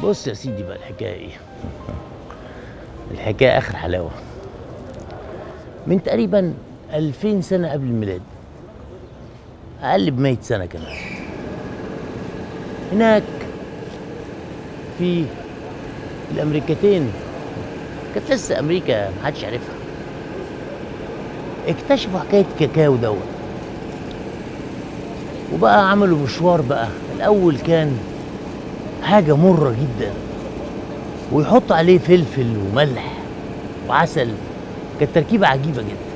بص يا سيدي بقى الحكايه ايه الحكايه اخر حلاوه من تقريبا 2000 سنه قبل الميلاد اقل ب 100 سنه كمان هناك في الامريكتين كانت لسه امريكا محدش عارفها اكتشفوا حكايه كاكاو دوت وبقى عملوا مشوار بقى الاول كان حاجه مره جدا ويحط عليه فلفل وملح وعسل كانت تركيبه عجيبه جدا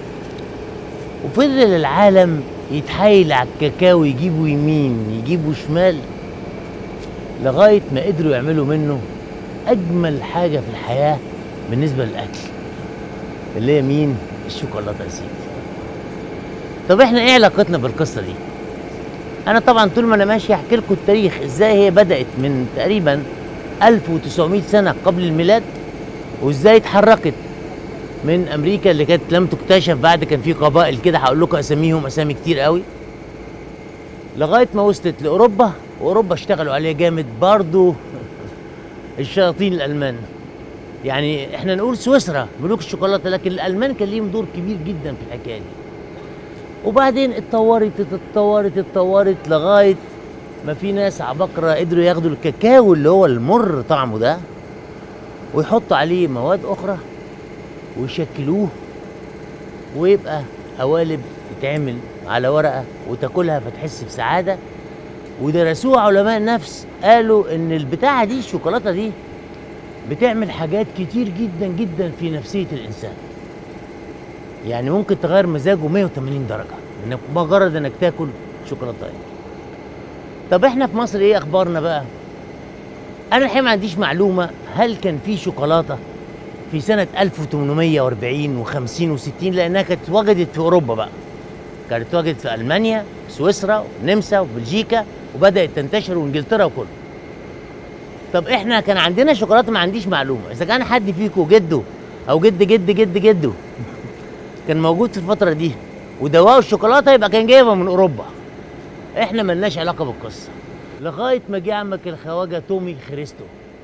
وفضل العالم يتحايل على الكاكاو يجيبوا يمين يجيبوا شمال لغايه ما قدروا يعملوا منه اجمل حاجه في الحياه بالنسبه للاكل اللي هي مين الشوكولاته يا سيدي طب احنا ايه علاقتنا بالقصه دي انا طبعا طول ما انا ماشي احكي لكم التاريخ ازاي هي بدات من تقريبا 1900 سنه قبل الميلاد وازاي اتحركت من امريكا اللي كانت لم تكتشف بعد كان في قبائل كده هقول لكم اساميهم اسامي كتير قوي لغايه ما وصلت لاوروبا واوروبا اشتغلوا عليها جامد برضو الشياطين الالمان يعني احنا نقول سويسرا ملوك الشوكولاته لكن الالمان كان ليهم دور كبير جدا في الحكايه دي وبعدين اتطورت اتطورت اتطورت لغايه ما في ناس عبقرة قدروا ياخدوا الكاكاو اللي هو المر طعمه ده ويحطوا عليه مواد اخرى ويشكلوه ويبقى قوالب تتعمل على ورقه وتاكلها فتحس بسعاده ودرسوها علماء النفس قالوا ان البتاعه دي الشوكولاته دي بتعمل حاجات كتير جدا جدا في نفسيه الانسان يعني ممكن تغير مزاجه 180 درجه انك مجرد انك تاكل شوكولاته طب احنا في مصر ايه اخبارنا بقى انا الحقيقه ما عنديش معلومه هل كان في شوكولاته في سنه 1840 و50 و60 لانها كانت اتوجدت في اوروبا بقى كانت اتوجدت في المانيا سويسرا والنمسا وبلجيكا وبدات تنتشر وانجلترا وكله طب احنا كان عندنا شوكولاته ما عنديش معلومه اذا كان حد فيكم جده او جد جد جد جده كان موجود في الفتره دي ودواء الشوكولاته يبقى كان جايبها من اوروبا احنا ملناش علاقه بالقصه لغايه ما جه عمك الخواجه تومي خريستو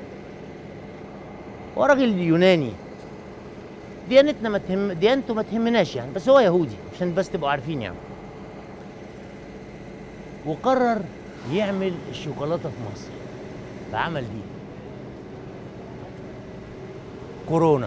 هو راجل يوناني ديانتنا ما تهم ديانته ما تهمناش يعني بس هو يهودي عشان بس تبقوا عارفين يعني وقرر يعمل الشوكولاته في مصر فعمل دي كورونا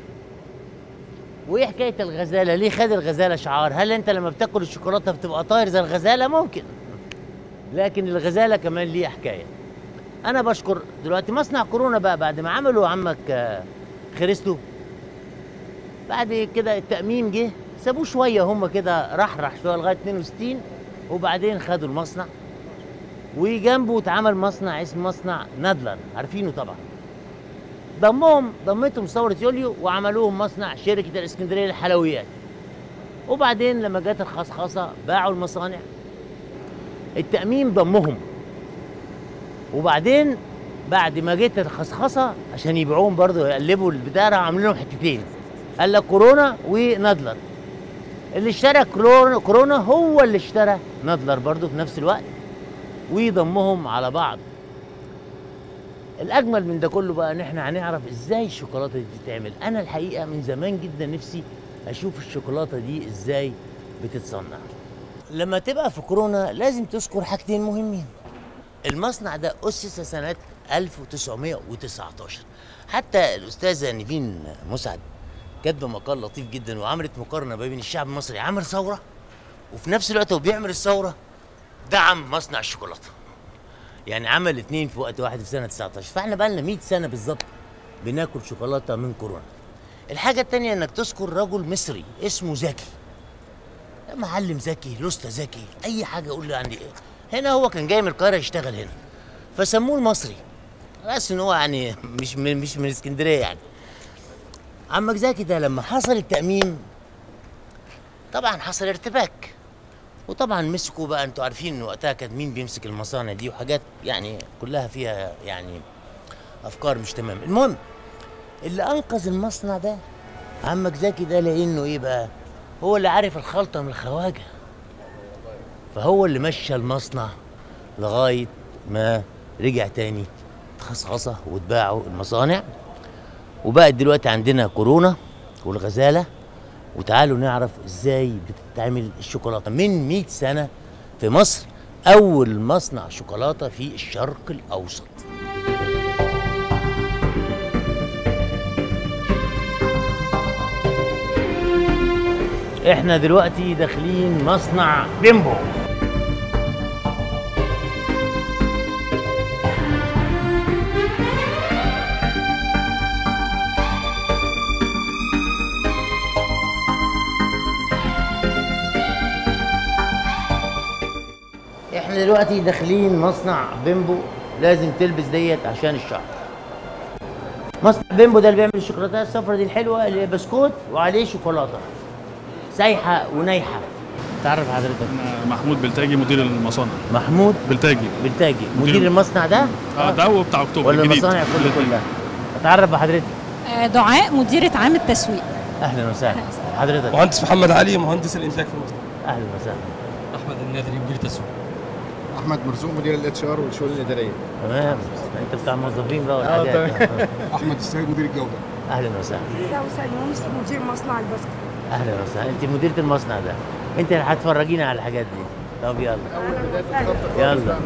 وايه حكايه الغزاله ليه خد الغزاله شعار هل انت لما بتاكل الشوكولاته بتبقى طاير زي الغزاله ممكن لكن الغزاله كمان ليه حكايه انا بشكر دلوقتي مصنع كورونا بقى بعد ما عملوا عمك آه، خريستو بعد كده التأميم جه سابوه شوية هم كده راح راح شوية لغاية 62 وبعدين خدوا المصنع وجنبه اتعمل مصنع اسمه مصنع نادلر عارفينه طبعا ضمهم ضمتهم ثورة يوليو وعملوهم مصنع شركة الاسكندرية للحلويات وبعدين لما جت الخصخصة باعوا المصانع التأميم ضمهم وبعدين بعد ما جت الخصخصة عشان يبيعوهم برضه يقلبوا البتاع راحوا عاملين لهم حتتين قال لك كورونا ونادلر اللي اشترى كورونا, كورونا هو اللي اشترى نادلر برضه في نفس الوقت ويضمهم على بعض الاجمل من ده كله بقى ان احنا هنعرف ازاي الشوكولاته دي بتتعمل انا الحقيقه من زمان جدا نفسي اشوف الشوكولاته دي ازاي بتتصنع لما تبقى في كورونا لازم تذكر حاجتين مهمين المصنع ده اسس سنه 1919 حتى الاستاذه نيفين مسعد كاتبه مقال لطيف جدا وعملت مقارنه ما بين الشعب المصري عمل ثوره وفي نفس الوقت هو بيعمل الثوره دعم مصنع الشوكولاته يعني عمل اتنين في وقت واحد في سنه 19 فاحنا بقى لنا 100 سنه بالظبط بناكل شوكولاته من كورونا الحاجه التانية انك تذكر رجل مصري اسمه زكي معلم زكي لوستا زكي اي حاجه اقول له عندي ايه هنا هو كان جاي من القاهره يشتغل هنا فسموه المصري بس ان هو يعني مش من مش من اسكندريه يعني عمك زكي ده لما حصل التأميم طبعا حصل ارتباك وطبعا مسكوا بقى انتوا عارفين ان وقتها كان مين بيمسك المصانع دي وحاجات يعني كلها فيها يعني افكار مش تمام المهم اللي انقذ المصنع ده عمك زكي ده لانه ايه بقى هو اللي عارف الخلطه من الخواجه فهو اللي مشى المصنع لغايه ما رجع تاني اتخصصة واتباعوا المصانع وبقت دلوقتي عندنا كورونا والغزالة وتعالوا نعرف ازاي بتتعمل الشوكولاتة من 100 سنة في مصر أول مصنع شوكولاتة في الشرق الأوسط احنا دلوقتي داخلين مصنع بيمبو احنا دلوقتي داخلين مصنع بيمبو لازم تلبس ديت عشان الشعر مصنع بيمبو ده اللي بيعمل الشوكولاتات الصفرا دي الحلوه اللي هي بسكوت وعليه شوكولاته سايحه ونايحه تعرف حضرتك أنا محمود بلتاجي مدير المصانع محمود بلتاجي بلتاجي مدير مدير- المصنع ده اه ده هو بتاع اكتوبر ولا الجديد. المصانع كله الاتنين. كلها اتعرف بحضرتك آه، دعاء مديرة عام التسويق اهلا وسهلا حضرتك مهندس محمد علي مهندس الانتاج في المصنع اهلا وسهلا احمد النادري مدير تسويق احمد مرزوق مدير الاتش ار والشؤون الاداريه تمام انت بتاع موظفين بقى اه والحاجات احمد السيد مدير الجوده اهلا وسهلا سوسن يونس مدير مصنع البسكوت اهلا وسهلا انت مديرة المصنع ده انت اللي هتفرجينا على الحاجات دي طب يلا يلا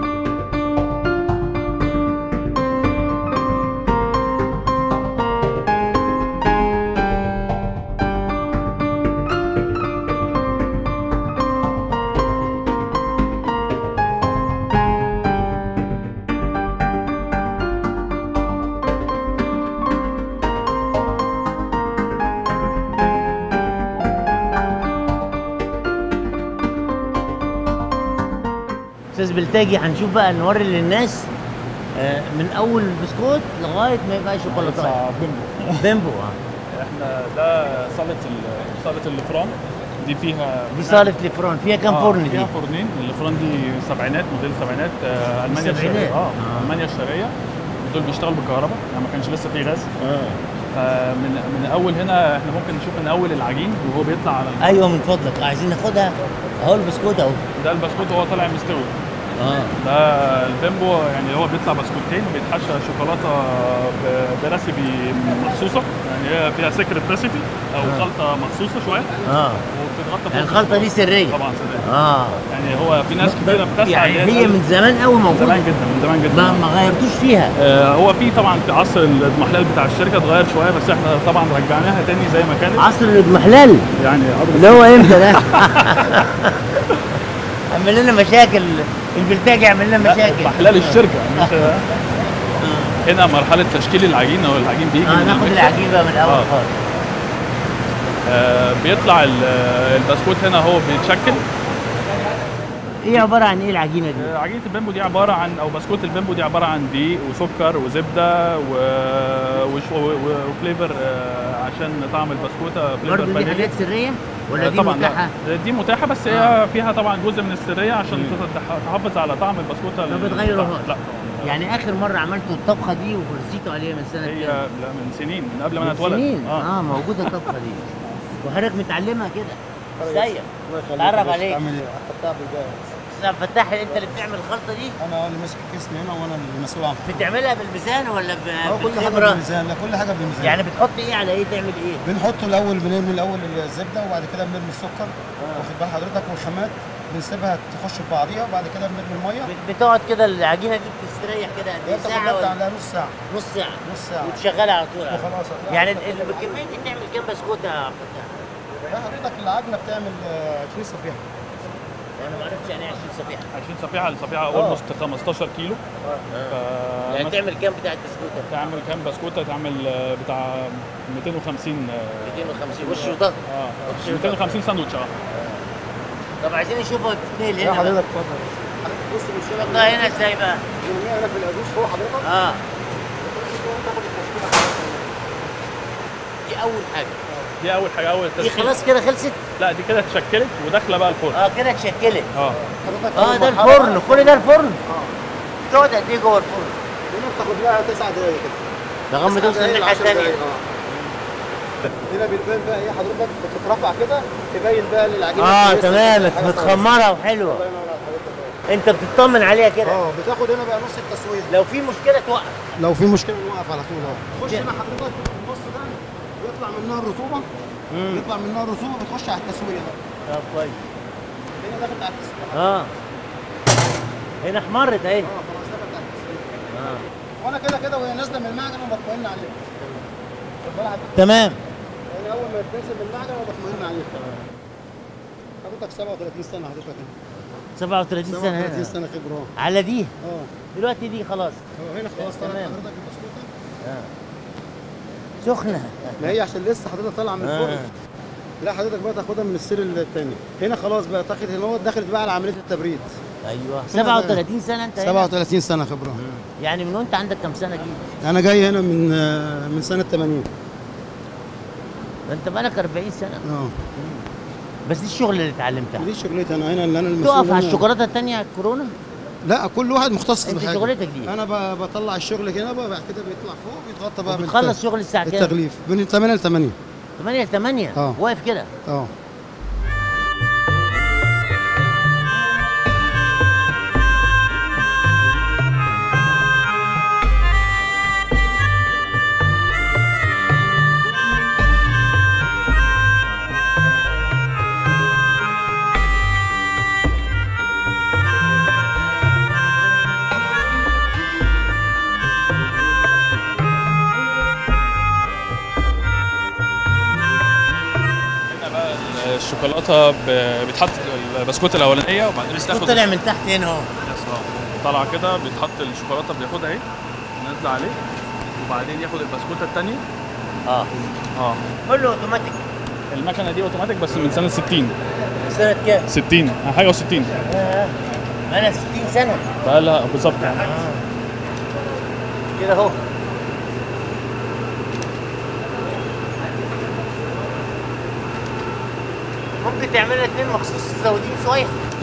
استاذ بلتاجي هنشوف بقى نوري للناس آه، من اول البسكوت لغايه ما يبقى شوكولاته بيمبو بيمبو اه احنا ده صاله ال- صاله الفران دي فيها دي صاله لفران فيها كام آه، فرن دي؟ فيها فرنين الفران دي سبعينات موديل سبعينات آه المانيا السبعينات؟ الشرقيه اه آه. المانيا الشرقيه دول بيشتغلوا بالكهرباء يعني ما كانش لسه في غاز اه فمن من اول هنا احنا ممكن نشوف من اول العجين وهو بيطلع على ال- ايوه من فضلك عايزين ناخدها اهو البسكوت اهو ده البسكوت وهو طالع مستوي اه ده البيمبو يعني هو بيطلع بسكوتين وبيتحشى شوكولاته ب- بريسيبي مخصوصه يعني هي فيها سكرت ريسيبي او آه. خلطه مخصوصه شويه اه وبتتغطى فوق يعني الخلطه دي سريه طبعا سرية. اه يعني هو في ناس كتيره بتسعى يعني إن هي من زمان قوي من موجوده زمان جدا من زمان جدا ما, ما غيرتوش فيها آه هو في طبعا في عصر الاضمحلال بتاع الشركه اتغير شويه بس احنا طبعا رجعناها تاني زي ما كانت عصر الاضمحلال يعني اللي هو امتى ده؟ عمل لنا مشاكل البلتاجي عمل لنا مشاكل اضمحلال الشركه مش هنا مرحله تشكيل العجين او العجين بيجي اه من ناخد المكسر. العجين بقى من الاول آه. خالص آه بيطلع ال- البسكوت هنا هو بيتشكل ايه عباره عن ايه العجينه دي؟ آه، عجينه البيمبو دي عباره عن او بسكوت البيمبو دي عباره عن دقيق وسكر وزبده و... وش... و... وفليفر آه، عشان طعم البسكوته فليفر برضه دي فانيليا حاجات سريه ولا آه، دي طبعا متاحه؟ لا دي متاحه بس هي فيها طبعا جزء من السريه عشان تتح- تحافظ على طعم البسكوته ما ال- بتغيروهاش. لا يعني اخر مره عملتوا الطبخه دي ورسيتوا عليها من سنه هي كام؟ لا من سنين من قبل ما انا من اتولد سنين اه موجوده الطبخه دي وحضرتك متعلمها كده ازيك؟ اتعرف عليك عامل ايه؟ فتح بالجاهز استاذ فتاح انت اللي بتعمل الخلطه دي انا اللي ماسك الكيس من هنا وانا اللي مسؤول عن بتعملها بالميزان ولا ب- اه كل حاجه بالخبره؟ بالميزان لا كل حاجه بالميزان يعني بتحط ايه على ايه تعمل ايه؟ بنحط الاول بنرمي الاول الزبده وبعد كده بنرمي السكر واخد بال حضرتك والخامات بنسيبها تخش في بعضيها وبعد كده بنرمي الميه بت- بتقعد كده العجينه دي بتستريح كده قد هي ايه بتاخد ساعه وقت ولا على نص ساعه نص ساعه نص ساعه وتشغلها على طول وخلاص يعني ال- ال- الكميه دي بتعمل كام بسكوت يا عبد الفتاح؟ لا حضرتك العجنه بتعمل آه، 20 صفيحه انا ما عرفتش يعني ايه 20 صفيحه 20 صفيحه الصفيحه اولموست 15 كيلو يعني ف تعمل كام بتاعت بسكوته؟ تعمل كام بسكوته تعمل آه، بتاع 250 آه، 250 وش وضغط اه 250 ساندوتش اه طب عايزين نشوفها بتتنقل يا هنا بقى. حضرتك اتفضل بص بنشيلها نحطها هنا ازاي بقى؟ نرميها هنا في العجوز فوق حضرتك اه تاخد التشكيله دي اول حاجه دي اول حاجه اول دي تشكيل. خلاص كده خلصت؟ لا دي كده اتشكلت وداخله بقى الفرن اه كده اتشكلت اه حضرتك اه أول ده مرحلة الفرن كل ده الفرن تقعد قد ايه جوه الفرن؟ هنا بتاخد لها 9 دقايق كده لغايه ما تسع توصل دقايق للناحيه لعشر دقايق، الثانيه اه هنا بتبان بقى ايه حضرتك بتترفع كده تبين بقى للعجينه اه كويسة، تمام حاجة كويسة. متخمره وحلوه الله ينور على حضرتك انت بتطمن عليها كده اه بتاخد هنا بقى نص التسويه لو في مشكله توقف لو في مشكله نوقف على طول اه تخش هنا حضرتك النص ده بيطلع منها الرطوبه بيطلع منها الرطوبه بتخش على التسويه بقى طب كويس هنا داخل على التسويه اه هنا احمرت اهي اه خلاص داخل على التسويه اه وانا كده كده وهي نازله من المعجن انا بطمئن عليها خد بالك حضرتك؟ تمام يعني اول ما تنزل من المعجن انا بطمئن عليها حضرتك 37 سنه حضرتك هنا 37 سنه 37 هنا سنه خبره على دي اه دلوقتي دي خلاص اه هنا خلاص طلعت تمام. حضرتك البسكوته سخنه ما هي عشان لسه حضرتك طالعه من آه. الفرن لا حضرتك بقى تاخدها من السير الثاني هنا خلاص بقى تاخد هنا هو دخلت بقى على عمليه التبريد ايوه 37 سنه انت هنا 37 سنه خبره يعني من وانت عندك كام سنه جيت انا جاي هنا من آه، من سنه 80 ده انت بقالك 40 سنه اه بس دي الشغل اللي اتعلمتها دي شغلتي انا هنا اللي انا المسؤول تقف على هنا. الشوكولاته الثانيه الكورونا لا كل واحد مختص انت بحاجه شغلتك دي انا ب- بطلع الشغل هنا بقى بعد كده بيطلع فوق بيتغطى بقى بتخلص شغل الساعه كام التغليف من 8 ل 8 8 ل 8 اه. واقف كده اه هنا بقى الشوكولاته ب- بيتحط البسكوت الاولانيه وبعدين بتاخد طلع من تحت هنا اهو يس اه طالعه كده بيتحط الشوكولاته بياخدها اهي نطلع عليه وبعدين ياخد البسكوته الثانيه اه اه قول له اوتوماتيك المكنه دي اوتوماتيك بس من سنه 60 سنه كام 60 حاجه و60 آه. انا 60 سنه بقى لها بالظبط يعني كده اهو ممكن تعملها اتنين مخصوص تزودين شويه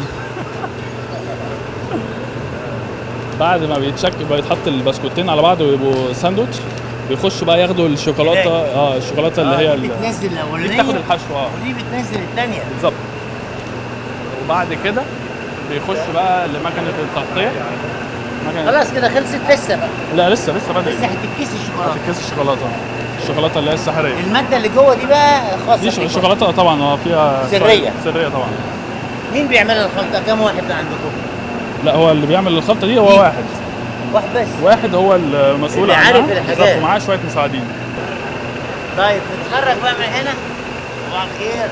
بعد ما بيتشك بيتحط البسكوتين على بعض ويبقوا ساندوتش بيخشوا بقى ياخدوا الشوكولاته اه الشوكولاته اللي هي آه، ال- دي بتنزل دي الاولانيه بتاخد الحشو اه ودي بتنزل الثانيه بالظبط وبعد كده بيخش بقى لمكنه التغطيه مكنه خلاص كده خلصت لسه بقى لا لسه لسه بدري لسه هتتكسي الشوكولاته كيس الشوكولاته الشوكولاته اللي هي السحريه الماده اللي جوه دي بقى خاصه دي بيك بقى. الشوكولاته طبعا اه فيها سرية. سريه طبعا مين بيعمل الخلطه كام واحد عندكم لا هو اللي بيعمل الخلطه دي هو مين؟ واحد واحد بس واحد هو المسؤول اللي عنها عارف الحاجات. بالظبط ومعاه شويه مساعدين طيب نتحرك بقى من هنا صباح الخير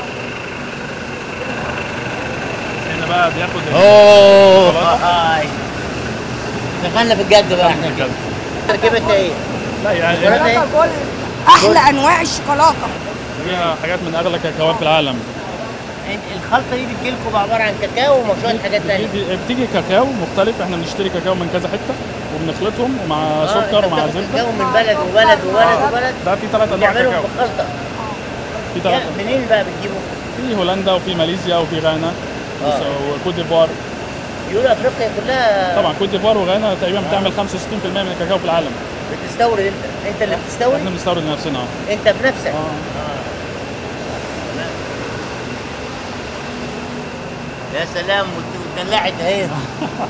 هنا بقى بياخد ال- اوه الشوكولاتة. هاي دخلنا في الجد بقى احنا كده تركيبتها ايه؟ لا يعني شوكولاتة ايه؟ كل احلى انواع الشوكولاته فيها حاجات من اغلى كاكاوات في العالم الخلطه دي بتجيلكم عباره عن كاكاو وشويه حاجات تانية بتيجي, بتيجي كاكاو مختلف احنا بنشتري كاكاو من كذا حته وبنخلطهم ومع آه، سكر أنت ومع بتاخد زبده كاكاو من بلد وبلد وبلد وبلد ده في ثلاث انواع بيعملوا كاكاو بخلطه في ثلاث يعني منين بقى بتجيبوا؟ في هولندا وفي ماليزيا وفي غانا آه. وكوت ديفوار يقولوا افريقيا كلها طبعا كوت ديفوار وغانا تقريبا بتعمل 65% من الكاكاو في العالم بتستورد انت انت اللي احنا بتستورد بنستورد لنفسنا اه انت بنفسك اه يا سلام وت- واتدلعت اهي آه.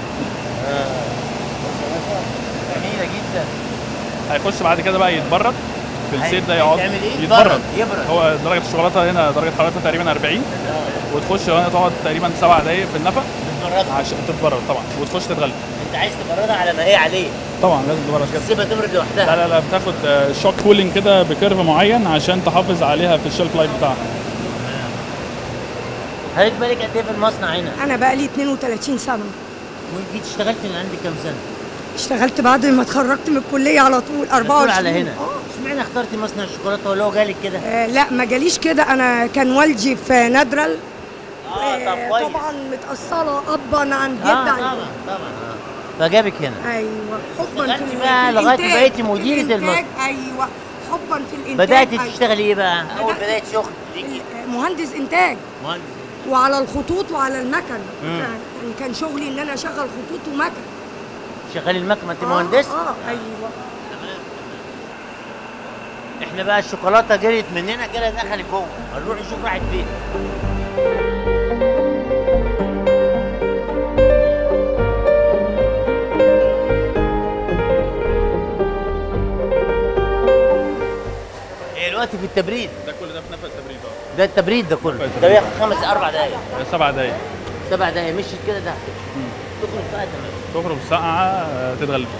جميله جدا هيخش بعد كده بقى يتبرد في الزيت ده هي- يقعد هيتعمل ايه؟ يتبرد يبرد هو درجه الشوكولاته هنا درجه حرارتها تقريبا 40 وتخش هنا تقعد تقريبا سبع دقايق في النفق بتبردها عشان تتبرد طبعا وتخش تتغلف انت عايز تبردها على ما هي عليه طبعا لازم تتبرد كده تسيبها تبرد لا لوحدها لا لا بتاخد شوك كولينج كده بكيرف معين عشان تحافظ عليها في الشيلف لايف بتاعها حضرتك بالك قد ايه في المصنع هنا؟ انا بقى لي 32 سنه وجيت اشتغلت من عندك كام سنه؟ اشتغلت بعد ما اتخرجت من الكليه على طول على 24 طول على هنا آه. اشمعنى اخترتي مصنع الشوكولاته ولا هو جالك كده؟ آه لا ما جاليش كده انا كان والدي في ندرل اه طب آه، كويس طبعا متأصلة أبا عن جد اه عن طبعا طبعا اه فجابك هنا ايوه حبا اشتغلتي في ال- بقى في لغاية ما الإنتاج. بقيتي مديرة الإنتاج، المصنع. ايوه حبا في الانتاج بدأتي أيوة. تشتغلي ايه بقى؟ اول بدأت- بداية شغل ليكي ال- مهندس انتاج مهندس وعلى الخطوط وعلى المكن مم. يعني كان شغلي ان انا اشغل خطوط ومكن شغال المكنه انت آه، مهندس؟ اه ايوه احنا بقى الشوكولاته جريت مننا كده دخلت جوه هنروح نشوف راحت فين التبريد ده كل ده في نفس تبريد اه ده التبريد ده كله نفس ده بياخد خمس اربع دقايق سبع دقايق سبع دقايق مشيت كده ده تخرج بقى تمام تخرج ساقعه آه، تتغلب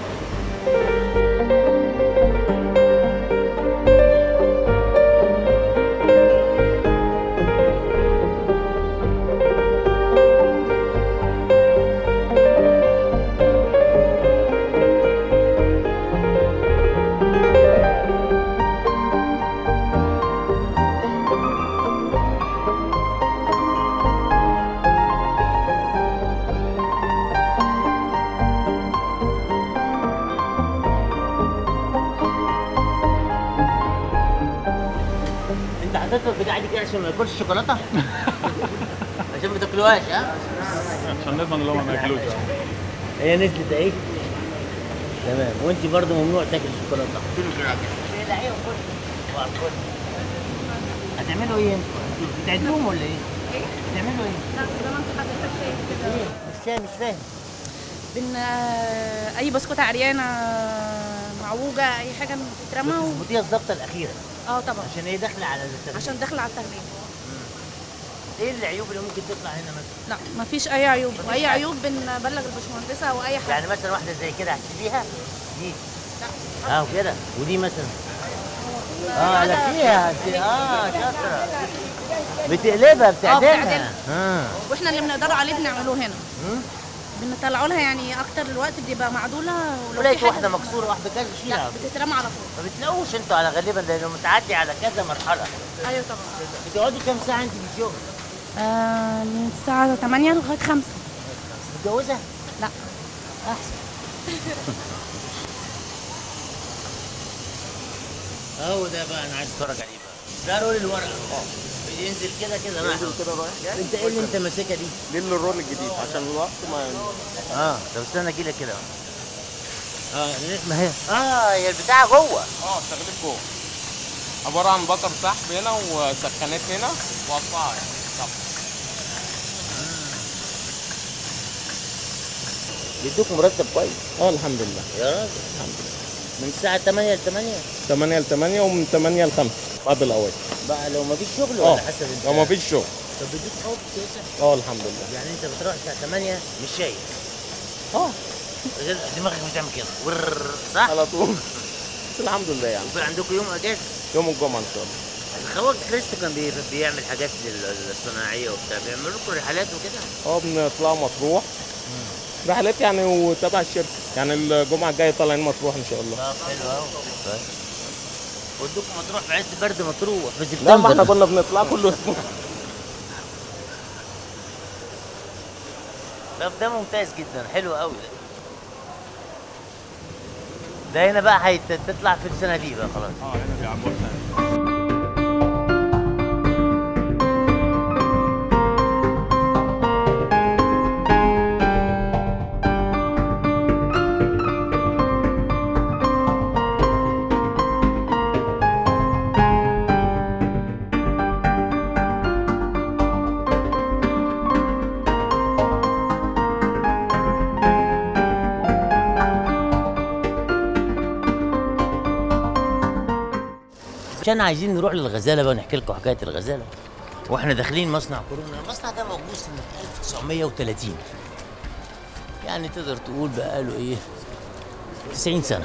انت حطيت البتاع دي كده عشان ما ياكلش الشوكولاته عشان ما تاكلوهاش ها عشان نضمن ان هم ما ياكلوش آه. هي نزلت اهي تمام وانت برضه ممنوع تاكل الشوكولاته حطي له كده ايه ده ايوه خد وعلى الكل. هتعملوا ايه انتوا؟ بتعدوهم ولا ايه؟ بتعملوا ايه؟ لا زي ما انت حضرتك شايف كده ايه؟ مش فاهم مش فاهم بن آه، اي بسكوته عريانه معوجه اي حاجه بتترمى و... بتظبطيها الظبطه الاخيره اه طبعا عشان هي داخله على التغذيه عشان داخله على التغليف ايه العيوب اللي ممكن تطلع هنا مثلا؟ لا مفيش اي عيوب واي عيوب بنبلغ الباشمهندسه او اي حاجه يعني مثلا واحده زي كده هتسيبيها دي اه كده ودي مثلا اه لا فيها هت- اه شاطره بتقلبها بتعدلها بتعدلها. اه واحنا اللي بنقدر عليه بنعمله هنا مم. بنطلعوا لها يعني اكتر الوقت بتبقى معدوله ولو ولقيت في حاجه واحده مكسوره واحده كذا لا شيلها بتترمى على طول ما بتلاقوش انتوا على غالبا لانه متعدي على كذا مرحله ايوه طبعا بتقعدي كام ساعه انت في الشغل؟ آه من الساعه 8 لغايه 5 متجوزه؟ لا احسن هو ده بقى انا عايز اتفرج عليه بقى ده رول الورقه اه بينزل كده كده رايح كده رايح جاي انت ايه اللي انت ماسكها دي؟ دي الرول الجديد عشان الوقت ما اه طب استنى اجي لك كده اه ما هي اه هي البتاعه جوه اه شغالين فوق عباره عن بطر سحب هنا وسخانات هنا وقطعها يعني طب بيدوك مرتب كويس اه الحمد لله يا راجل الحمد لله من الساعه 8 ل 8 8 ل 8 ومن 8 ل 5 بعد الاوقات بقى لو ما فيش شغل اه ولا حسب انت لو ما فيش شغل طب بيدوك حقوق كويسه اه الحمد لله يعني انت بتروح الساعه 8 مش شايف اه غير دماغك بتعمل كده ور صح؟ على طول بس الحمد لله يعني وفي عندكم يوم اجازه يوم الجمعه ان شاء الله الخواج كريستو كان بي- بيعمل حاجات للصناعيه وبتاع بيعملوا لكم رحلات وكده اه بنطلع مطروح رحلات يعني وتبع الشركه يعني الجمعه الجايه طالعين مطروح ان شاء الله طب حلو قوي طيب ودوكم مطروح في عز برد مطروح في لا ما احنا سبتمبر كنا بنطلع كل اسبوع طب ده ممتاز جدا حلو قوي ده ده هنا بقى هتطلع في السنه دي بقى خلاص اه هنا بيعبوا سنه عشان عايزين نروح للغزاله بقى ونحكي لكم حكايه الغزاله واحنا داخلين مصنع كورونا المصنع ده موجود سنه 1930 يعني تقدر تقول بقاله ايه 90 سنه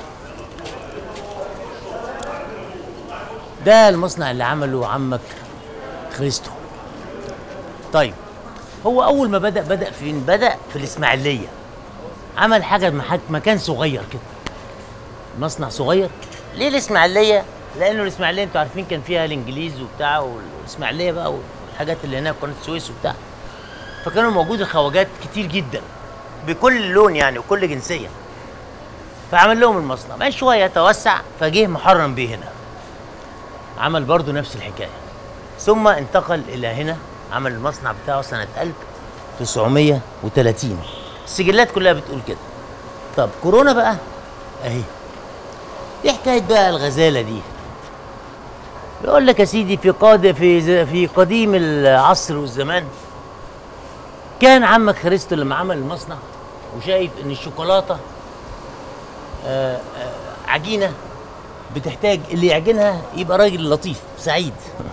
ده المصنع اللي عمله عمك خريستو طيب هو اول ما بدا بدا فين بدا في الاسماعيليه عمل حاجه محك مكان صغير كده مصنع صغير ليه الاسماعيليه لانه الاسماعيليه انتوا عارفين كان فيها الانجليز وبتاع والاسماعيليه بقى والحاجات اللي هناك قناه السويس وبتاع فكانوا موجود الخواجات كتير جدا بكل لون يعني وكل جنسيه فعمل لهم المصنع بعد شويه توسع فجه محرم بيه هنا عمل برضو نفس الحكايه ثم انتقل الى هنا عمل المصنع بتاعه سنه 1930 السجلات كلها بتقول كده طب كورونا بقى اهي ايه حكايه بقى الغزاله دي يقول لك يا سيدي في قاد في ز- في قديم العصر والزمان كان عمك خريستو لما عمل المصنع وشايف ان الشوكولاته آه، آه، عجينه بتحتاج اللي يعجنها يبقى راجل لطيف سعيد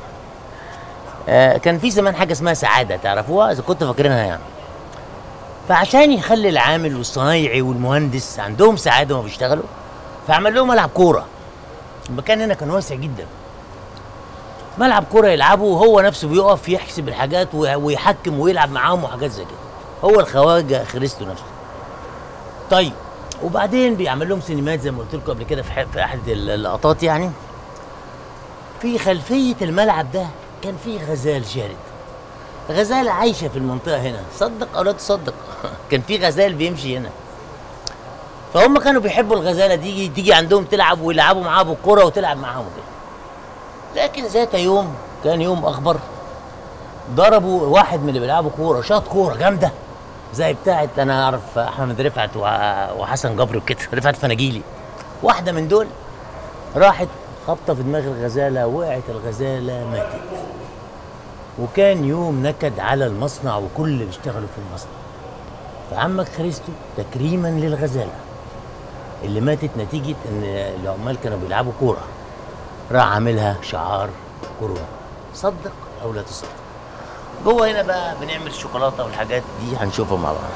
آه كان في زمان حاجه اسمها سعاده تعرفوها اذا كنتوا فاكرينها يعني فعشان يخلي العامل والصنايعي والمهندس عندهم سعاده وما بيشتغلوا فعمل لهم ملعب كوره المكان هنا كان واسع جدا ملعب كوره يلعبوا وهو نفسه بيقف يحسب الحاجات وي- ويحكم ويلعب معاهم وحاجات زي كده هو الخواجه خريستو نفسه طيب وبعدين بيعمل لهم سينمات زي ما قلت لكم قبل كده في ح- في احد اللقطات يعني في خلفيه الملعب ده كان في غزال شارد غزالة عايشة في المنطقة هنا صدق أو لا تصدق كان في غزال بيمشي هنا فهم كانوا بيحبوا الغزالة دي تيجي تيجي عندهم تلعب ويلعبوا معاها بالكرة وتلعب معاهم كده لكن ذات يوم كان يوم أخبر ضربوا واحد من اللي بيلعبوا كورة شاط كورة جامدة زي بتاعت أنا أعرف أحمد رفعت وع- وحسن جبر وكده رفعت فناجيلي واحدة من دول راحت خبطة في دماغ الغزالة وقعت الغزالة ماتت وكان يوم نكد على المصنع وكل اللي بيشتغلوا في المصنع فعمك خريستو تكريما للغزالة اللي ماتت نتيجة ان العمال كانوا بيلعبوا كورة راح عاملها شعار كورونا صدق او لا تصدق جوه هنا بقى بنعمل شوكولاتة والحاجات دي هنشوفها مع بعض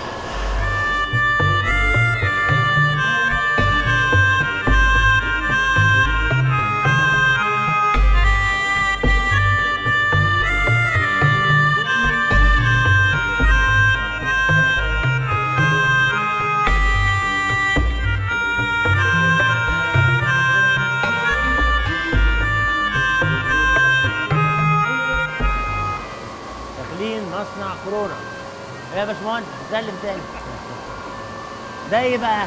داخلين مصنع كورونا ايه يا باشمهندس سلم تاني ده ايه بقى؟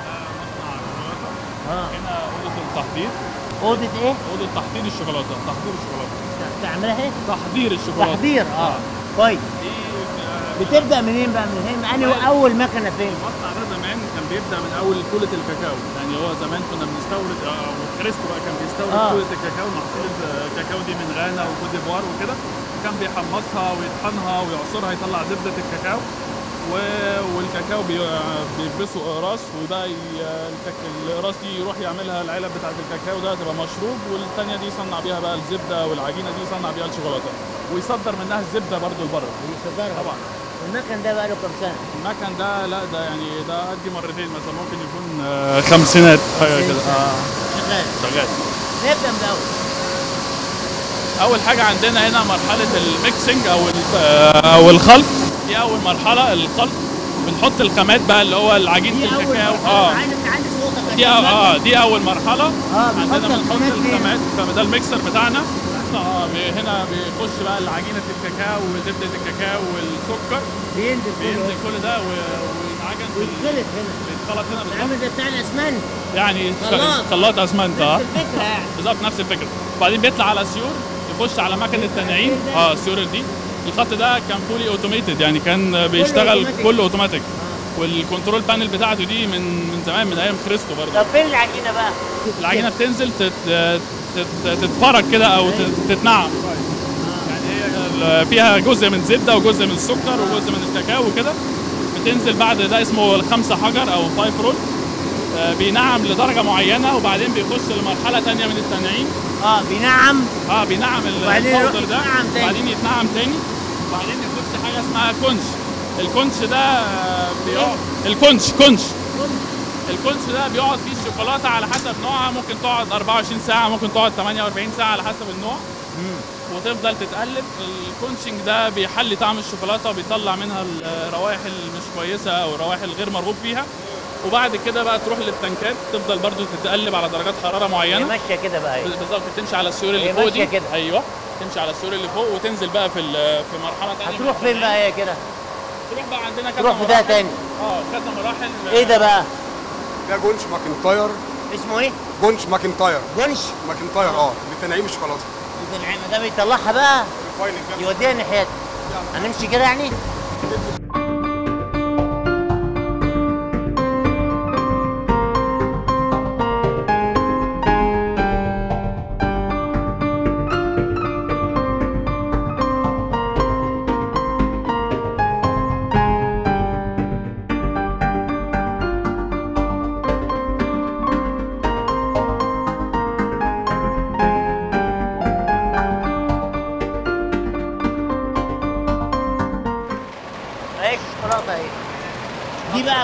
اه هنا اوضه التحضير اوضه ايه؟ اوضه تحضير الشوكولاته تحضير الشوكولاته تعملها ايه؟ تحضير الشوكولاته تحضير اه كويس دي آه، بتبدا منين بقى من هنا؟ انهي اول مكنه فين؟ المصنع ده زمان كان بيبدا من اول كوله الكاكاو يعني هو زمان كنا بنستورد آه، وكريستو بقى كان بيستورد آه. كوله الكاكاو محصول الكاكاو دي من غانا وكوت ديفوار وكده كان بيحمصها ويطحنها ويعصرها يطلع زبده الكاكاو و... والكاكاو بي... بيلبسوا اقراص وده ي... الكاك... الاقراص دي يروح يعملها العلب بتاعت الكاكاو ده تبقى مشروب والثانيه دي يصنع بيها بقى الزبده والعجينه دي يصنع بيها الشوكولاته ويصدر منها الزبده برضو لبره بيصدرها طبعا المكن ده بقى له كام سنه؟ المكن ده لا ده يعني ده قد مرتين مثلا ممكن يكون آه، خمسينات حاجه كده اه شغال شغال نبدا من الاول اول حاجه عندنا هنا مرحله الميكسنج او ال- آه، او الخلط دي اول مرحله الخلط بنحط الخامات بقى اللي هو العجينه دي اول الكاكاو مرحلة. اه عايزك تعلي صوتك دي عشان اه دي اول مرحله اه بنحط عندنا بنحط الخامات فين؟ الخامات الخامات- ده الميكسر بتاعنا اه بي- هنا بيخش بقى العجينه الكاكاو وزبده الكاكاو والسكر بينزل بينزل كله كل ده و- وينعجن في ال- ويتخلط هنا بيتخلط هنا بالظبط عامل زي بتاع الاسمنت يعني خلاط. خلاط اسمنت اه نفس الفكره يعني بالظبط نفس الفكره وبعدين بيطلع على سيور يخش على مكنه التنعيم اه السيور دي الخط ده كان فولي اوتوميتد يعني كان بيشتغل أوتوماتيك. كله اوتوماتيك والكنترول بانل بتاعته دي من من زمان من ايام كريستو برضه طب فين العجينه بقى؟ العجينه بتنزل تت تت تتفرج كده او تت- تتنعم يعني هي ال- فيها جزء من زبده وجزء من السكر وجزء من الكاكاو وكده بتنزل بعد ده اسمه الخمسه حجر او فايف رول آه، بينعم لدرجه معينه وبعدين بيخش لمرحله تانية من التنعيم اه بينعم اه بينعم ال- وبعدين يروح الباودر ده يتنعم تاني. وبعدين يتنعم تاني وبعدين يخش حاجه اسمها كونش الكونش ده آه، بيقعد الكونش كونش الكونش ده بيقعد فيه الشوكولاته على حسب نوعها ممكن تقعد 24 ساعه ممكن تقعد 48 ساعه على حسب النوع وتفضل تتقلب الكونشنج ده بيحلي طعم الشوكولاته وبيطلع منها الروائح اللي مش كويسه او الروائح الغير مرغوب فيها وبعد كده بقى تروح للتنكات تفضل برضو تتقلب على درجات حراره هي معينه ماشيه كده بقى هي. بالظبط تمشي على السيور اللي هي فوق ماشية دي كده. ايوه تمشي على السيور اللي فوق وتنزل بقى في ال- في مرحله ثانيه هتروح فين بقى هي كده؟ تروح بقى عندنا كذا تروح في ده مراحل. تاني اه كذا مراحل ايه ده بقى؟ ده جونش ماكنتاير اسمه ايه؟ جونش ماكنتاير جونش ماكنتاير اه لتنعيم الشوكولاته ده بيطلعها بقى ريفايننج كده. يوديها ناحيتها هنمشي كده يعني؟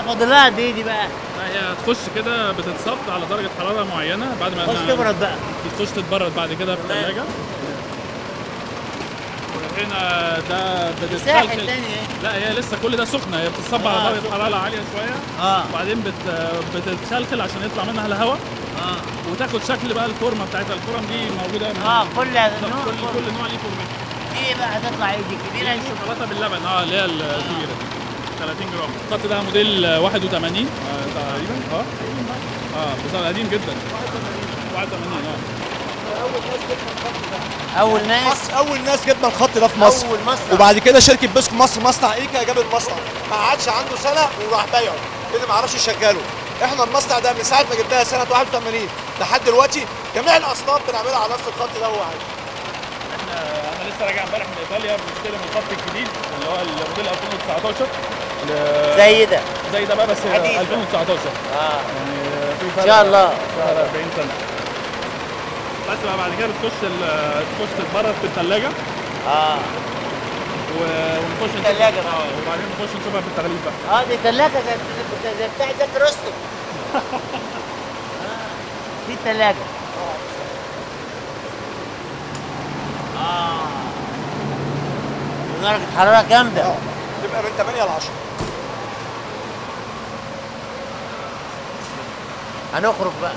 فاضل لها قد ايه دي بقى؟ لا هي هتخش كده بتتصب على درجه حراره معينه بعد ما خش تبرد بقى بتخش تتبرد بعد كده في الثلاجه هنا ده الساحل بتتخلخل تاني ايه؟ لا هي لسه كل ده سخنه هي بتتصب آه، على درجه سخنة. حراره عاليه شويه اه وبعدين بت بتتخلخل عشان يطلع منها الهواء اه وتاخد شكل بقى الفورمه بتاعتها الفورم دي موجوده من- اه كل نوع كل كل نوع ليه فورمته ايه بقى هتطلع ايه دي كبيره دي دي؟ شوكولاته باللبن اه اللي هي الكبيره دي 30 جرام الخط ده موديل 81 آه تقريبا اه اه بس قديم جدا 81 اه اول ناس مصر اول ناس جبنا الخط ده في مصر اول مصنع وبعد كده شركه بسكو مصر مصنع ايكا جاب المصنع ما قعدش عنده سنه وراح بايعه لان ما عرفش يشغله احنا المصنع ده من ساعه ما جبناها سنه 81 لحد دلوقتي جميع الاصناف بنعملها على نفس الخط ده هو عادي احنا انا لسه راجع امبارح من ايطاليا بنستلم الخط الجديد اللي هو الموديل 2019 ل- زي ده زي ده بقى بس حديث. 2019 اه يعني في ان فرق شاء الله فرق 40 سنه بس بقى بعد كده بتخش ال- تخش تتبرد في الثلاجه اه ونخش نشوف- التلاجة بقى. اه وبعدين نخش نشوفها في التغليف بقى اه دي ثلاجه زي زي بتاع زكي رستم آه، دي الثلاجه اه درجه حراره جامده اه تبقى من 8 ل 10 هنخرج بقى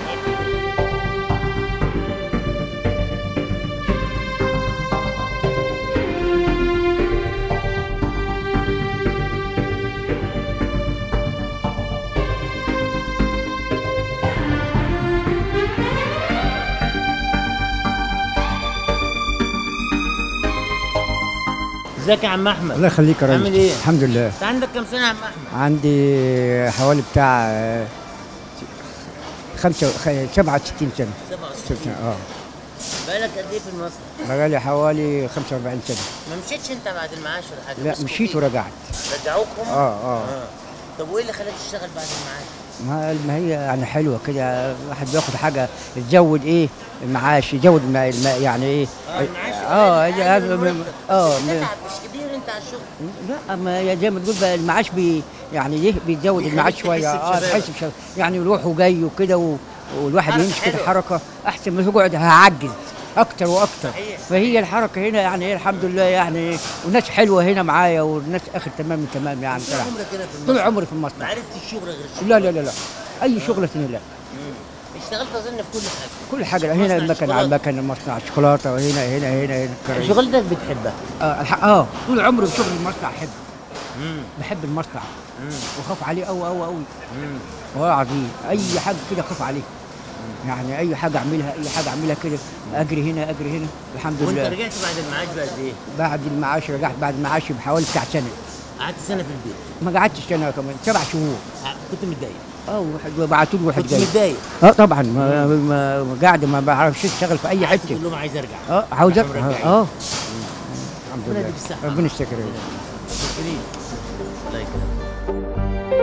ازيك يا عم احمد الله يخليك يا راجل عامل ايه؟ الحمد لله انت عندك كام سنه يا عم احمد عندي حوالي بتاع آه، خمسة خ- 67 سنة 67 سنة اه بقالك قد ايه في المصنع؟ بقالي حوالي 45 سنة ما مشيتش انت بعد المعاش ولا حاجه لا مسكوا مشيت فيك. ورجعت رجعوك هم؟ اه اه طب وايه اللي خلاك تشتغل بعد المعاش؟ ما ما هي يعني حلوة كده الواحد بياخد حاجة تزود ايه المعاش يزود الم... الم... يعني ايه اه المعاش اه قليل، اه أقل من اه, المرتب. آه بس م- بتتعب مش كبير انت على الشغل لا ما هي زي ما تقول بقى المعاش بي يعني ايه بيزود بيخليك المعاش تحس شويه اه بشبابك. تحس بشباب يعني يروح وجاي وكده و... والواحد حركة يمشي كده حلوة. حركه احسن ما يقعد هعجز اكتر واكتر صحيح. فهي الحركه هنا يعني ايه الحمد لله يعني والناس حلوه هنا معايا والناس اخر تمام تمام يعني طول صراحه عمرك هنا في طول المصنع عمري في ما المصنع عرفتش شغل غير الشغل لا لا لا لا اي شغله ثانيه لا اشتغلت اظن في كل حاجه كل حاجه مصنع هنا المكن على شوكولاتة. المكن مصنع الشوكولاته وهنا هنا هنا هنا الكراريس. شغلتك بتحبها اه الح- اه طول عمري في شغل المصنع احب بحب المصنع واخاف عليه قوي قوي قوي والله العظيم اي حاجه كده اخاف عليه يعني اي حاجه اعملها اي حاجه اعملها كده اجري هنا اجري هنا الحمد وانت لله رجعت بعد المعاش بقد ايه؟ بعد المعاش رجعت بعد المعاش بحوالي بتاع سنه قعدت سنه في البيت ما قعدتش سنه كمان سبع شهور ع- كنت متضايق اه واحد وبعتوا لي واحد كنت جاي متضايق اه طبعا ما ما ما قاعد ما بعرفش اشتغل في اي قعدت حته تقول لهم عايز ارجع اه عاوز إحنا أ- مرجعين. اه الحمد ربنا لله يديك الصحة. ربنا يستر شكرين الله يكرمك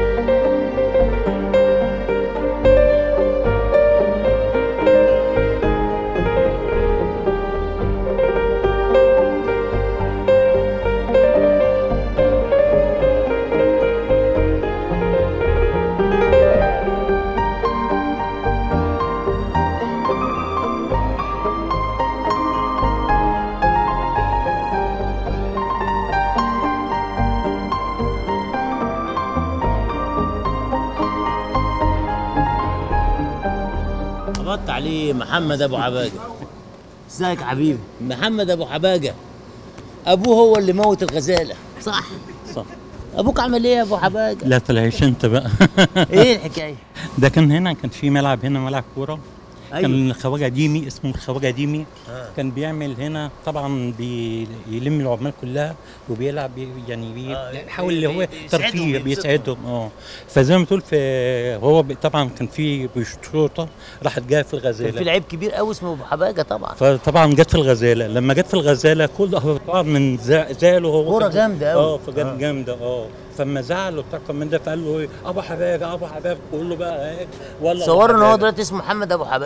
قبضت عليه محمد ابو عباجه ازيك يا حبيبي محمد ابو حباجه ابوه هو اللي موت الغزاله صح صح ابوك عمل ايه يا ابو حباجه لا طلعش انت بقى ايه الحكايه ده كان هنا كان في ملعب هنا ملعب كوره أيوة. كان الخواجه ديمي اسمه الخواجه ديمي آه. كان بيعمل هنا طبعا بيلم العمال كلها وبيلعب بي يعني بي آه، بيحاول بي- اللي هو بي- بيسعدهم، ترفيه بيبسطهم. بيسعدهم اه فزي ما تقول في هو بي- طبعا كان في شرطه راحت جايه في كان في الغزاله لعيب كبير قوي اسمه ابو حباجه طبعا فطبعا جت في الغزاله لما جت في الغزاله كل طبعا من زع- زعله هو كورة كان- جامدة أوي. اه فجت جامده اه فما زعله بتاع كان من ده فقال له ايه ابو حباجه ابو حباجه بقول له بقى ايه والله أبو صوروا ان هو حباجة. دلوقتي اسمه محمد ابو حباجه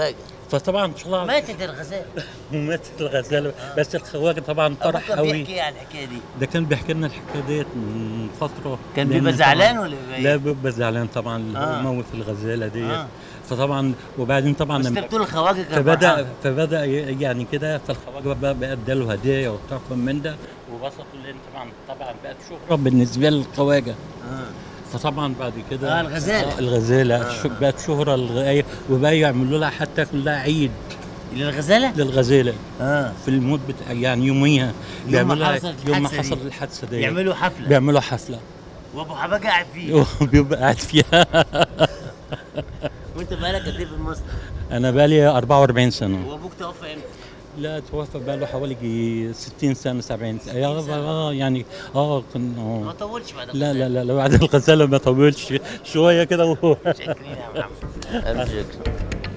فطبعا طلع ماتت الغزاله وماتت الغزاله بس الخواجه طبعا ابوك فرح كان قوي بيحكي إيه على الحكايه دي ده كان بيحكي لنا الحكايه ديت من فتره كان لأن بيبقى طبعاً- زعلان ولا بيبقى إيه؟ لا بيبقى زعلان طبعا اللي آه. هو موت الغزاله ديت آه. فطبعا وبعدين طبعا بس لما- انت بتقول الخواجه كان فبدا فرحان. فبدا ي- يعني كده فالخواجه بقى بقى اداله هدايا وبتاع كم من ده وبسطوا لان طبعا طبعا بقت شهره بالنسبه للخواجه آه. فطبعا بعد كده آه، الغزالة. آه الغزاله آه. ش- بقت شهره للغايه وبقى يعملوا لها حتى كلها عيد للغزاله للغزاله اه في الموت بتاع يعني يوميها ما بيعملوا لها- حصلت يوم ما الحادثة دي. حصل الحادثه دي يعملوا حفله بيعملوا حفله وابو حباجه قاعد فيه بيبقى قاعد فيها وانت بقالك قد ايه في المصنع انا بقالي 44 سنه وابوك توفى امتى؟ لا توفى بقاله حوالي يجي 60 سنه 70 سنه آه، اه يعني اه كن ما آه. طولش بعد لا لا لا لا بعد الغزاله ما طولش شويه كده وهو شكرا يا محمد الف شكر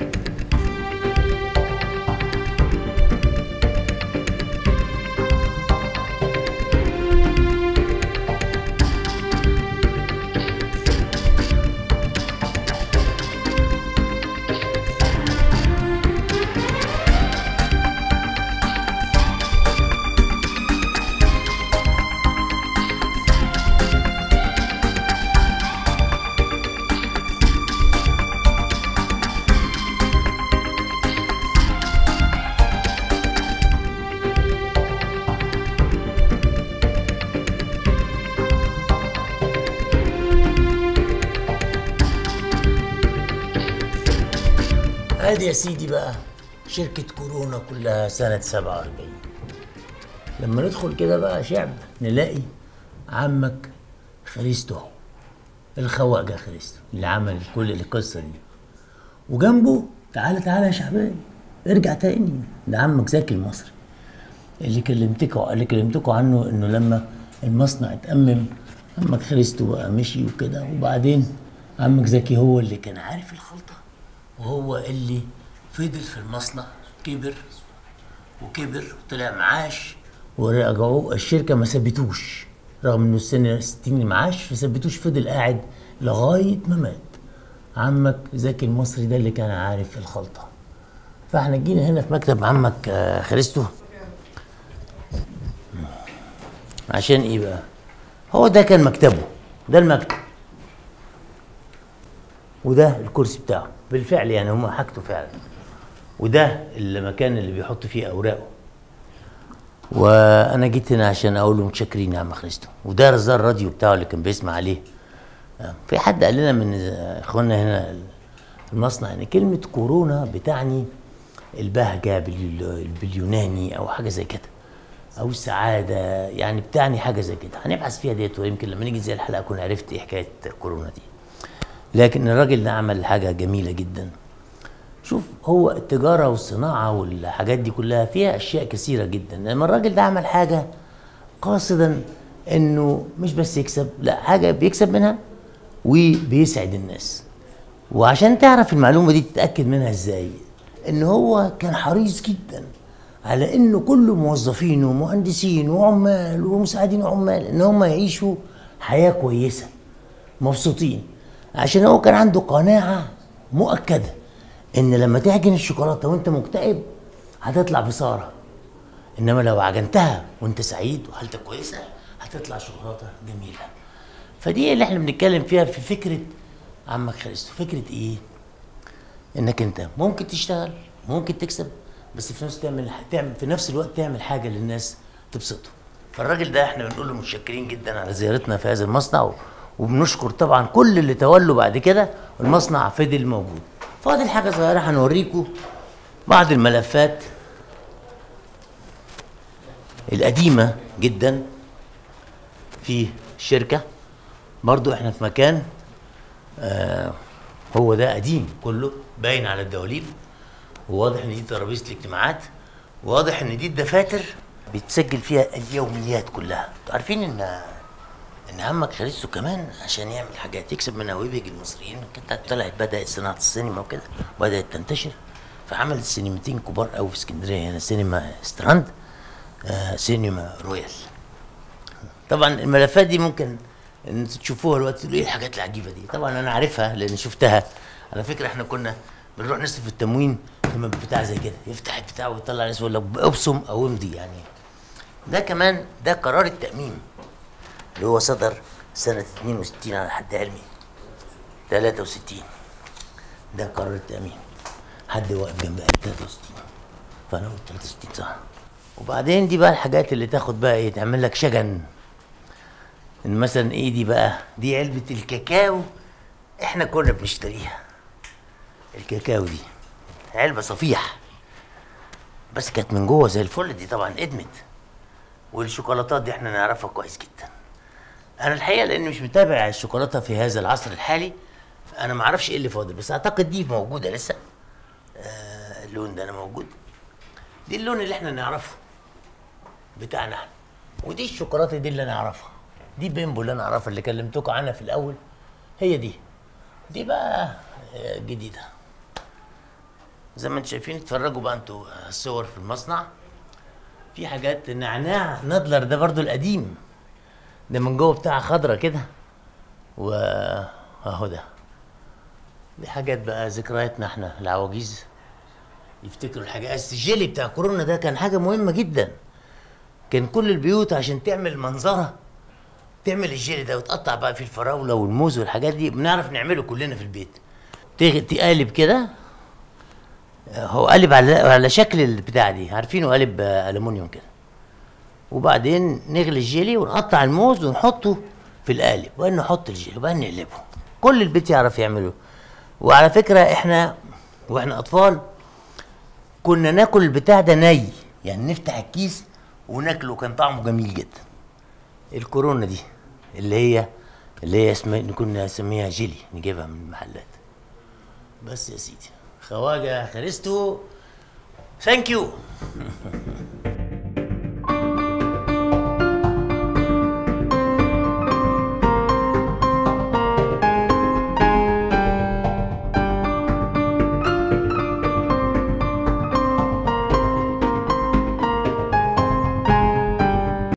ادي يا سيدي بقى شركة كورونا كلها سنة 47 لما ندخل كده بقى شعب نلاقي عمك خريستو الخواجة خريستو اللي عمل كل القصة دي وجنبه تعالى تعالى يا شعبان ارجع تاني ده عمك زكي المصري اللي كلمتكوا اللي كلمتكوا عنه انه لما المصنع اتأمم عمك خريستو بقى مشي وكده وبعدين عمك زكي هو اللي كان عارف الخلطة وهو اللي فضل في المصنع كبر وكبر وطلع معاش ورجعوه الشركة ما ثبتوش رغم انه السنة 60 معاش فثبتوش فضل قاعد لغاية ما مات عمك زكي المصري ده اللي كان عارف الخلطة فاحنا جينا هنا في مكتب عمك آه، خريستو عشان ايه بقى هو ده كان مكتبه ده المكتب وده الكرسي بتاعه بالفعل يعني هم حاجته فعلا وده المكان اللي بيحط فيه اوراقه وانا جيت هنا عشان اقول له متشكرين يا عم خريستو وده رزار الراديو بتاعه اللي كان بيسمع عليه آه، في حد قال لنا من اخواننا هنا في المصنع ان كلمه كورونا بتعني البهجه بال- باليوناني او حاجه زي كده او السعاده يعني بتعني حاجه زي كده هنبحث فيها ديت ويمكن لما نيجي زي الحلقه اكون عرفت ايه حكايه كورونا دي لكن الراجل ده عمل حاجه جميله جدا شوف هو التجاره والصناعه والحاجات دي كلها فيها اشياء كثيره جدا لما الراجل ده عمل حاجه قاصدا انه مش بس يكسب لا حاجه بيكسب منها وبيسعد الناس وعشان تعرف المعلومه دي تتاكد منها ازاي ان هو كان حريص جدا على انه كل موظفينه ومهندسين وعمال ومساعدين عمال ان هم يعيشوا حياه كويسه مبسوطين عشان هو كان عنده قناعه مؤكده ان لما تعجن الشوكولاته وانت مكتئب هتطلع بصاره انما لو عجنتها وانت سعيد وحالتك كويسه هتطلع شوكولاته جميله فدي اللي احنا بنتكلم فيها في فكره عمك خريستو فكره ايه انك انت ممكن تشتغل ممكن تكسب بس في نفس تعمل تعمل في نفس الوقت تعمل حاجه للناس تبسطهم فالراجل ده احنا بنقول له متشكرين جدا على زيارتنا في هذا المصنع و- وبنشكر طبعا كل اللي تولوا بعد كده والمصنع فضل موجود فاضل حاجه صغيره هنوريكم بعض الملفات القديمه جدا في الشركه برضو احنا في مكان آه هو ده قديم كله باين على الدواليب وواضح ان دي ترابيزه الاجتماعات واضح ان دي الدفاتر بيتسجل فيها اليوميات كلها انتوا عارفين ان ان عمك خريستو كمان عشان يعمل حاجات يكسب منها ويبهج المصريين كانت طلعت بدات صناعه السينما وكده بدات تنتشر فعمل سينمتين كبار قوي في اسكندريه هنا سينما ستراند آه سينما رويال طبعا الملفات دي ممكن ان تشوفوها دلوقتي تقولوا ايه الحاجات العجيبه دي طبعا انا عارفها لان شفتها على فكره احنا كنا بنروح نصرف التموين كمان بتاع زي كده يفتح البتاع ويطلع ناس يقول لك ابصم او امضي يعني ده كمان ده قرار التأميم اللي هو صدر سنة 62 على حد علمي 63 ده قرار التأمين حد واقف جنب قال 63 فأنا قلت 63 صح وبعدين دي بقى الحاجات اللي تاخد بقى ايه تعمل لك شجن ان مثلا ايه دي بقى دي علبة الكاكاو احنا كنا بنشتريها الكاكاو دي علبة صفيح بس كانت من جوه زي الفل دي طبعا ادمت والشوكولاتات دي احنا نعرفها كويس جدا انا الحقيقه لاني مش متابع الشوكولاته في هذا العصر الحالي انا ما اعرفش ايه اللي فاضل بس اعتقد دي موجوده لسه آه اللون ده انا موجود دي اللون اللي احنا نعرفه بتاعنا احنا ودي الشوكولاته دي اللي انا اعرفها دي بيمبو اللي انا اعرفها اللي كلمتكم عنها في الاول هي دي دي بقى آه، جديده زي ما انتم شايفين اتفرجوا بقى انتوا آه، الصور في المصنع في حاجات نعناع نادلر ده برضو القديم ده من جوه بتاع خضرة كده و اهو ده دي حاجات بقى ذكرياتنا احنا العواجيز يفتكروا الحاجات الجيلي بتاع كورونا ده كان حاجة مهمة جدا كان كل البيوت عشان تعمل منظرة تعمل الجيلي ده وتقطع بقى فيه الفراولة والموز والحاجات دي بنعرف نعمله كلنا في البيت تيجي تقلب كده هو قالب على على شكل البتاع دي عارفينه قالب آه، الومنيوم كده وبعدين نغلي الجيلي ونقطع الموز ونحطه في القالب وبعدين نحط الجيلي وبعدين نقلبه كل البيت يعرف يعمله وعلى فكره احنا واحنا اطفال كنا ناكل البتاع ده ني يعني نفتح الكيس وناكله كان طعمه جميل جدا الكورونا دي اللي هي اللي هي اسمها كنا نسميها جيلي نجيبها من المحلات بس يا سيدي خواجه خريستو ثانك يو